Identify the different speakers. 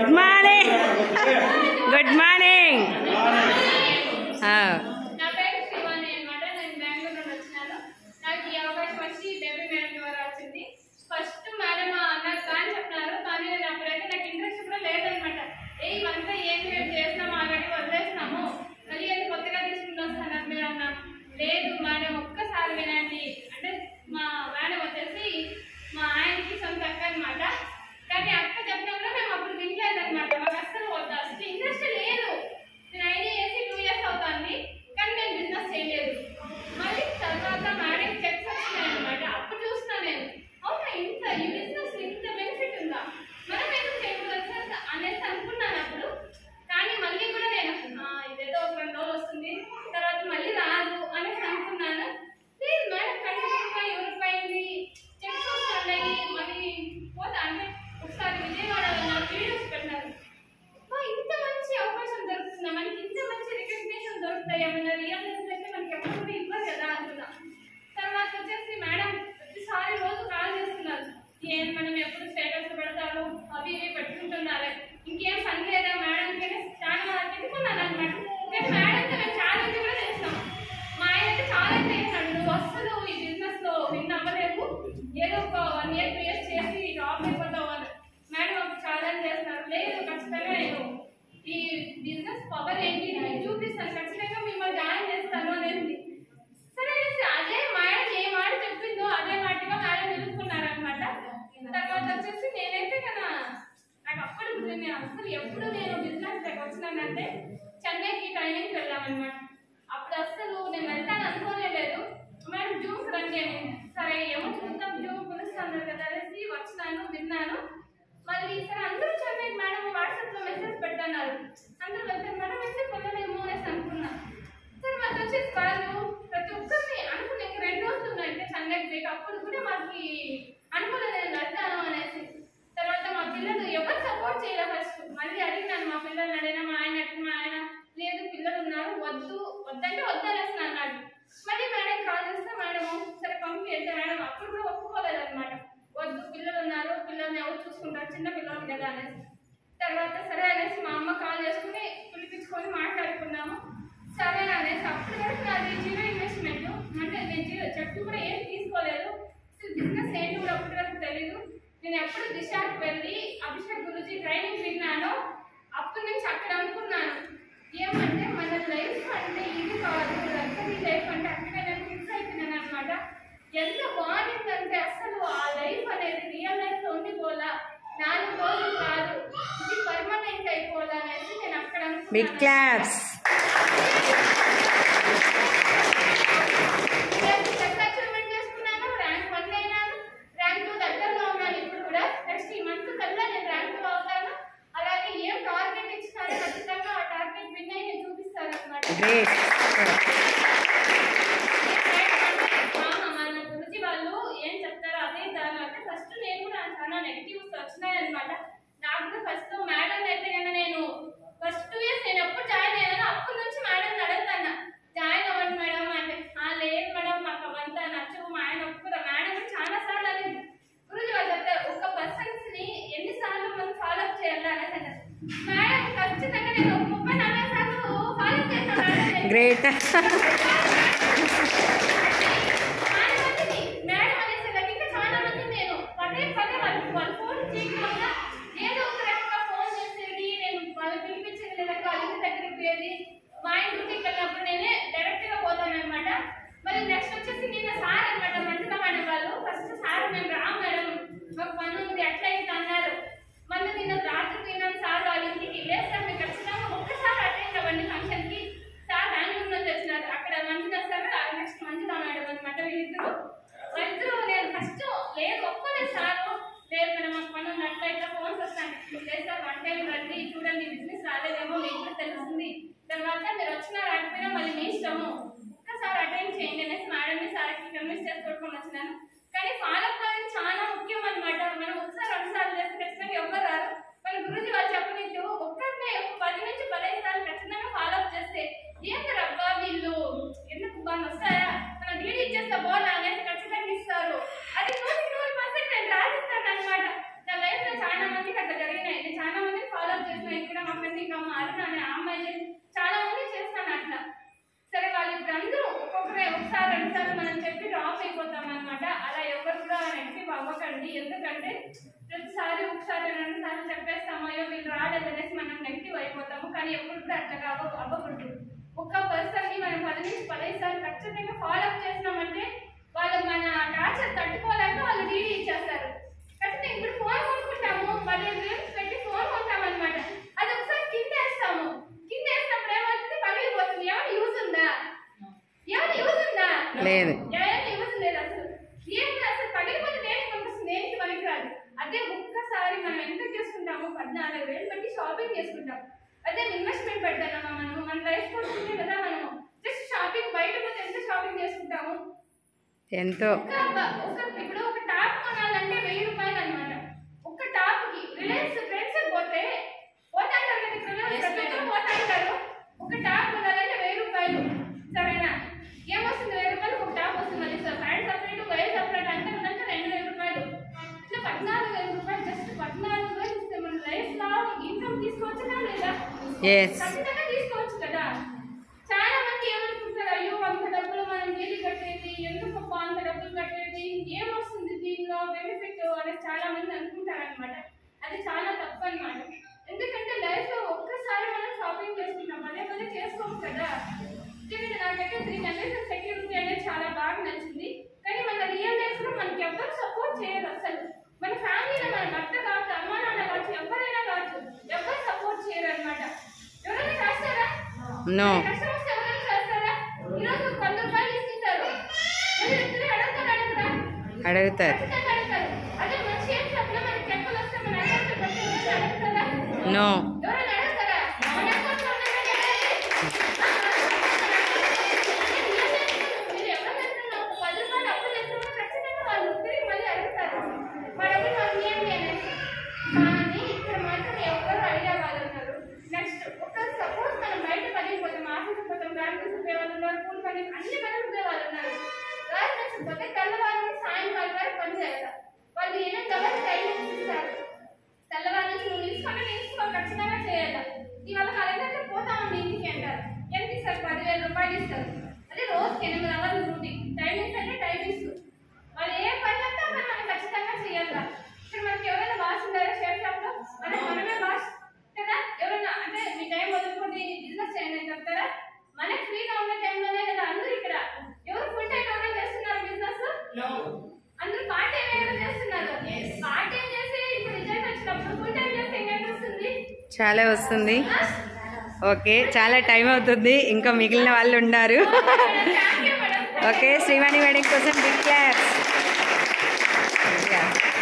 Speaker 1: Good morning good morning
Speaker 2: నా పేరు శివాని అన్నమాట నేను బెంగళూరు నుండి వచ్చినాను నాకు ఈ అవకాశం వచ్చి డెబ్బై మేడం ద్వారా వచ్చింది ఫస్ట్ మేడం అన్నారు కానీ చెప్పినారు కానీ నేను అప్పుడైతే నాకు ఇంట్రెస్ట్ కూడా లేదనమాట ఏ ఇవంతా ఏం మేము చేసినాము ఆల్రెడీ వదిలేసినాము మళ్ళీ అది కొత్తగా తీసుకుని వస్తున్నారు మీరు అన్నా లేదు మేడం ఒక్కసారి వినండి అంటే మా మేడం వచ్చేసి మా ఆయనకి సొంత అక్క అనమాట కానీ అక్క చెప్పినా కూడా మేము అప్పుడు వినలేదు అనమాట మాకు అస్సలు వద్దు అసలు ఇంట్రెస్ట్ లేదు నేను ఐడియా చేసి టూ ఇయర్స్ అవుతుంది కానీ నేను బిజినెస్ చేయలేదు మళ్ళీ తర్వాత మేడం చెక్స్ వచ్చినాయి అనమాట అప్పుడు చూస్తున్నా నేను అవునా ఇంత ఈ బిజినెస్ ఇంత బెనిఫిట్ ఉందా మనం ఎందుకు చేయకూడదు సార్ అనేసి అనుకున్నాను అప్పుడు కానీ మళ్ళీ కూడా నేను "ఆ, ఇదేదో ఒక రెండు రోజులు వస్తుంది తర్వాత మళ్ళీ రాదు అనేసి అనుకున్నాను లేదు మేడం ఖచ్చితంగా ఎవరికి పోయింది చెక్స్ వస్తున్నాయి మళ్ళీ పోతా అంటే ఒకసారి విజయవాడలో నాకు వీడియోస్ పెట్టినారు అబ్బా, ఇంత మంచి అవకాశం దొరుకుతుందా మనకి ఇంత మంచి రికగ్నిషన్ దొరుకుతాయి ఏమన్నా రియల్ ఎస్టేట్ అయితే మనకి ఎప్పుడు కూడా ఇవ్వరు కదా అనుకున్నా తర్వాత వచ్చేసి మేడం ప్రతిసారి రోజు కాల్ చేస్తున్నారు ఏం మనం ఎప్పుడు స్టేటస్ పెడతారు అవి ఇవి పెట్టుకుంటున్నారు ఇంకేం పని లేదా మేడం చాలా తిట్టుకున్నాను అనమాట కానీ మేడంతో మేము ఛాలెంజ్ కూడా చేసినాం మా ఆయన అయితే ఛాలెంజ్ చేశాడు నువ్వు అస్సలు ఈ బిజినెస్ లో విన్ అవ్వలేవు ఏదో ఒక వన్ ఇయర్ టూ ఇయర్స్ చేసి డ్రాప్ అయిపోతావు అని మేడం ఒక ఛాలెంజ్ చేస్తున్నారు లేదు ఖచ్చితంగా నేను ఈ బిజినెస్ పవర్ ఏంటి నేను చూపిస్తాను ఖచ్చితంగా మిమ్మల్ని జాయిన్ చేస్తాను అనేది సరే అనేసి అదే మేడం ఏ మాట చెప్పిందో అదే మాటగా మేడం నిలుపుకున్నారనమాట తర్వాత వచ్చేసి నేనైతే కదా నాకు అప్పుడు గుర్తుంది అసలు ఎప్పుడు నేను బిజినెస్ దగ్గర వచ్చినానంటే చెన్నైకి ట్రైనింగ్కి వెళ్ళామన్నమాట అప్పుడు అసలు నేను వెళ్తాను అనుకోనే లేదు మేడం జూమ్కి రండి అని సరే ఏమో చూద్దాం జూమ్ పిలుస్తాను కదా అనేసి వచ్చినాను విన్నాను మళ్ళీ ఈసారి అందరూ చెన్నై మేడం వాట్సాప్ లో మెసేజ్ పెట్టన్నారు అందరూ వెళ్తారు మేడం మెసేజ్ వెళ్ళలేము అనేసి అనుకున్నా తర్వాత వచ్చేసి వాళ్ళు ప్రతి ఒక్కరిని అనుకున్న ఇంక రెండు రోజులు ఉన్నాయి అంటే చెన్నైకి పోయి అప్పుడు కూడా మాకు అనుకోలేదు నేను వెళ్తాను అనేసి తర్వాత మా పిల్లలు ఎవరు సపోర్ట్ చేయలేదు ఫస్ట్ మళ్ళీ అడిగినాను మా పిల్లల్ని అడిగినా మా ఆయన అడిగిన మా ఆయన లేదు పిల్లలు ఉన్నారు వద్దు వద్దంటే వద్దనేసి అన్నాడు మళ్ళీ మేడం కాల్ చేస్తే మేడం సరే పంపి అంటే మేడం అప్పుడు కూడా ఒప్పుకోలేదు అనమాట వద్దు పిల్లలు ఉన్నారు పిల్లల్ని ఎవరు చూసుకుంటారు చిన్న పిల్లలు కదా అనేసి తర్వాత సరే అనేసి మా అమ్మ కాల్ చేసుకుని పిలిపించుకొని మాట్లాడుకున్నాము సరే అనేసి అప్పుడు వరకు నాది జీరో ఇన్వెస్ట్మెంట్ అంటే నేను జీరో చెట్టు కూడా ఏం తీసుకోలేదు అసలు బిజినెస్ ఏంటి కూడా అప్పటి వరకు తెలియదు నేను ఎప్పుడు దిశాకి వెళ్ళి అభిషేక్ గురించి ట్రైనింగ్ విన్నానో అప్పటి నుంచి అక్కడ అనుకున్నాను ఏమంటే మన లైఫ్ అంటే ఇది కాదు లగ్జరీ లైఫ్ అంటే అక్కడే నేను ఫిక్స్ అయిపోయినాను అనమాట ఎంత బాగుందంటే అసలు ఆ లైఫ్ అనేది రియల్ లైఫ్ లో ఉండిపోలా నాలుగు రోజులు కాదు ఇది పర్మనెంట్ అయిపోలా అనేసి నేను అక్కడ
Speaker 1: బిగ్
Speaker 2: అనుకున్నాను.
Speaker 1: క్లాప్స్
Speaker 2: నేను చెత్త అచీవ్మెంట్ చేసుకున్నాను ర్యాంక్ వన్ అయినాను ర్యాంక్ టూ దగ్గరలో ఉన్నాను ఇప్పుడు కూడా నెక్స్ట్ ఈ మంత్ కల్లా నేను ర్యాంక్ టూ అవుతాను అలాగే ఏం టార్గెట్ ఇచ్చినారో ఖచ్చితంగా ఆ టార్గెట్ విన్ అయ్యి నేను చూపిస్తాను అనమాట
Speaker 1: గ్రేట్
Speaker 2: మన గురించి వాళ్ళు ఏం చెప్తారో అదే దాని అంటే ఫస్ట్ నేను కూడా చాలా నెగిటివ్స్ వచ్చినాయన్నమాట నాకు కూడా ఫస్ట్ మేడం అయితే కన్నా నేను ఫస్ట్ టూ ఇయర్స్ నేను ఎప్పుడు జాయిన్ అయ్యానో అప్పటి నుంచి మేడం అడుగుతాను జాయిన్ అవ్వండి మేడం అంటే "ఆ, లేదు మేడం మాకు అవంతా నచ్చవు మా ఆయన ఒప్పుకోదా మేడం కూడా చాలా సార్లు అడిగింది గురుజీ వాళ్ళు చెప్తారు ఒక పర్సన్స్ ని ఎన్నిసార్లు మనం ఫాలో అప్ చేయాలి అనేసి అంటారు మేడం ఖచ్చితంగా నేను ఒక ముప్పై నలభై సార్లు ఫాలో చేస్తాను మేడం
Speaker 1: గ్రేట్
Speaker 2: చాలా మందిని మేడం అనేసరికి ఇంకా చాలా మంది నేను పదే పదే వాళ్ళకి వాళ్ళు ఫోన్ చేయకుండా ఏదో ఒక రకంగా ఫోన్ చేసేది నేను వాళ్ళు పిలిపించేది లేదా వాళ్ళ ఇంటి దగ్గరికి వెళ్ళి మా ఆయన డ్యూటీకి వెళ్ళినప్పుడు నేనే డైరెక్ట్ గా పోతాను అనమాట మరి నెక్స్ట్ వచ్చేసి నిన్న సార్ అనమాట మంజుల మేడం వాళ్ళు ఫస్ట్ సార్ మేము రా మేడం మాకు పని ఉంది అట్లా ఇట్లా అన్నారు మళ్ళీ నిన్న రాత్రి తిన్నాను సార్ వాళ్ళ ఇంటికి లేదు సార్ మీరు ఖచ్చితంగా ఒక్కసారి అటెండ్ అవ్వండి ఫంక్షన్ కి సార్ బెంగళూరు నుంచి వచ్చినారు అక్కడ Manjula sir next Manjula madam అనమాట వీళ్ళిద్దరు వాళ్ళిద్దరు నేను ఫస్ట్ లేదు ఒక్కలేదు సార్ లేదు మేడం మాకు పని ఉంది అట్లా ఇట్లా ఫోన్స్ వస్తాను లేదు సార్ వన్ టైం రండి చూడండి బిజినెస్ రాలేదేమో మీకు కూడా తెలుస్తుంది తర్వాత మీరు వచ్చినా రాకపోయినా మళ్ళీ మీ ఇష్టము ఒక్కసారి అటెండ్ చేయండి అనేసి మేడంని సార్కి కన్విన్స్ చేసి కొట్టుకొని వచ్చినాను కానీ ఫాలో అప్ అనేది చాలా ముఖ్యం అనమాట మనం ఒకసారి రెండుసార్లు చేస్తే ఖచ్చితంగా ఎవరు రారు మన గురించి వాళ్ళు చెప్పనిట్టు ఒక్కరినే ఒక పది నుంచి పదహైదు సార్లు ఖచ్చితంగా ఫాలో అప్ చేస్తే ఏంటి రబ్బా వీళ్ళు ఎందుకు బాగా వస్తారా మన డీడీ ఇచ్చేస్తే బోనా అనేసి ఖచ్చితంగా ఇస్తారు అది నూరు నూరు పర్సెంట్ నేను రాసిస్తాను అనమాట నా లైఫ్ లో చాలా మందికి అట్లా జరిగినాయి నేను చాలా మందిని ఫాలో అప్ అవ్వకండి ఎందుకంటే ప్రతిసారి ఒకసారి రెండు సార్లు చెప్పేస్తాము అయ్యో వీళ్ళు రాలేదు అనేసి మనం నెగిటివ్ అయిపోతాము కానీ ఎప్పుడు కూడా అట్లా అవ్వ అవ్వకూడదు ఒక్క పర్సన్ ని మనం పది నుంచి పదహైదు సార్లు ఖచ్చితంగా ఫాలో అప్ చేసినామంటే వాళ్ళు మన టార్చర్ తట్టుకోలేక వాళ్ళు డీడీ ఇచ్చేస్తారు ఖచ్చితంగా ఇప్పుడు ఫోన్ కొనుక్కుంటాము పదిహేను వేలు పెట్టి ఫోన్ కొంటాం అనమాట అది ఒకసారి కింద వేస్తాము కింద వేసినప్పుడు ఏమవుతుంది పగిలిపోతుంది ఏమైనా యూజ్ ఉందా ఏమైనా యూజ్ ఉందా
Speaker 1: లేదు
Speaker 2: ఏమైనా యూజ్ లేదు అసలు ఏం అసలు పగిలిపోతే దేనికి పంపిస్తుంది దేనికి పనికిరాదు అదే ఒక్కసారి మనం ఎంత చేసుకుంటాము పద్నాలుగు వేలు పెట్టి షాపింగ్ చేసుకుంటాం అదే ఇన్వెస్ట్మెంట్ పెడతామా మనము మన లైఫ్ కోసమే కదా మనము జస్ట్ షాపింగ్ బయట పోతే ఎంత షాపింగ్ చేసుకుంటాము
Speaker 1: ఎంతో
Speaker 2: ఒక ఒక ఇప్పుడు ఒక టాప్ కొనాలంటే వెయ్యి రూపాయలు అన్నమాట ఒక టాప్ కి రిలయన్స్ ఫ్రెండ్స్ పోతే పోతాంటారు కదా ఇక్కడ ప్రతి ఒక్కరు పోతాంటారు ఒక టాప్ కొనాలంటే వెయ్యి రూపాయలు సరేనా ఏమొస్తుంది వెయ్యి రూపాయలు ఒక టాప్ వస్తుంది మళ్ళీ sir pant separate wire separate అంటే కనుక రెండు వేల రూపాయలు ఇట్లా పద్నాలుగు వేల రూపాయలు జస్ట్ పద్నాలుగు వేలు ఇస్తే మన లైఫ్ లో ఇన్కమ్ తీసుకోవచ్చునా లేదా
Speaker 1: ఎస్
Speaker 2: ఖచ్చితంగా తీసుకోవచ్చు కదా చాలా మంది ఏమనుకుంటారు అయ్యో అంత డబ్బులు మనం డైలీ కట్టేది ఎందుకు అబ్బా అంత డబ్బులు కట్టేది ఏమొస్తుంది దీనిలో బెనిఫిట్ అని చాలా మంది అనుకుంటారు అనమాట అది చాలా తప్పు అన్నమాట ఎందుకంటే లైఫ్ లో ఒక్కసారి మనం షాపింగ్ చేసుకుంటాం పదే పదే చేసుకోము కదా ఎందుకంటే నాకైతే త్రీ జనరేషన్ సెక్యూరిటీ అనేది చాలా బాగా నచ్చింది కానీ మన రియల్ లైఫ్ లో మనకి ఎవరు సపోర్ట్ చేయరు అసలు మన ఫ్యామిలీలో మన భర్త కావచ్చు అమ్మ నాన్న కావచ్చు ఎవరైనా కావచ్చు ఎవరు సపోర్ట్ చేయరు అనమాట ఎవరైనా చేస్తారా
Speaker 1: నో
Speaker 2: కష్టం వస్తే ఎవరైనా చేస్తారా ఈరోజు వంద రూపాయలు ఇస్తుంటారు మీరు ఇద్దరు అడుగుతారు అడుగుతారా
Speaker 1: అడుగుతారు
Speaker 2: ఖచ్చితంగా అడుగుతారు అదే మంచి ఏం చెప్పినా మనకి చెప్పులు వస్తే మన అకౌంట్ పెట్టి ఎవరైనా అడుగుతారా
Speaker 1: నో
Speaker 2: ఎవరైనా అడుగుతారా మన అకౌంట్ లో ఉన్నదే కదండి. మీరు ఎవరినైనా ఒక పది రూపాయలు అప్పు తెచ్చినప్పుడు ఖచ్చితంగా వాళ్ళు తిరిగి మళ్ళీ అడుగుతారు వాళ్ళ దగ్గర వాళ్ళు ఏంటి అనేసి కానీ ఇక్కడ మాత్రం ఎవరు అడిగే వాళ్ళు ఉన్నారు నెక్స్ట్ ఒక సపోజ్ మనం బయట పనికి పోతాం ఆఫీస్ పోతాం బ్యాంక్ పోయే వాళ్ళు ఉన్నారు కూలి పని అన్ని పనులు పోయే వాళ్ళు ఉన్నారు రాజు నెక్స్ట్ పోతే తెల్లవారు నుంచి సాయంకాలం వరకు పని చేయాలి వాళ్ళు ఎనిమిది గంటలకు టైం ఇస్తారు తెల్లవారు నుంచి నువ్వు నిలుచుకుంటే నిలుచుకో ఖచ్చితంగా చేయాలి ఇవాళ మా దగ్గర పోతామండి ఇంటికి అంటారు ఎంత ఇస్తారు పదివేల రూపాయలు ఇస్తారు అదే రోజుకి ఎనిమిది అవర్లు డ్యూటీ టైమింగ్స్ అంటే టైమింగ్స్ వాళ్ళు ఏ పని చెప్తే ఆ పని మనం ఖచ్చితంగా చేయాలి ఇక్కడ మనకి ఎవరైనా బాస్ ఉన్నారా షేర్ షాప్ లో మనకి మనమే బాస్ కదా ఎవరైనా అంటే మీ టైం వదులుకొని బిజినెస్ చేయండి అని చెప్తారా మనకి ఫ్రీగా ఉన్న టైంలోనే కదా అందరూ ఇక్కడ ఎవరు ఫుల్ టైం ఎవరైనా చేస్తున్నారు బిజినెస్ అందరూ పార్ట్ టైం ఏమైనా చేస్తున్నారు పార్ట్ టైం చేసి ఇప్పుడు రిజల్ట్ వచ్చినప్పుడు ఫుల్ టైం చేస్తే ఎంత వస్తుంది
Speaker 1: చాలా వస్తుంది ఓకే చాలా టైం అవుతుంది ఇంకా మిగిలిన వాళ్ళు ఉన్నారు
Speaker 2: thank you madam
Speaker 1: okay Srivani wedding కోసం బిగ్ క్లాస్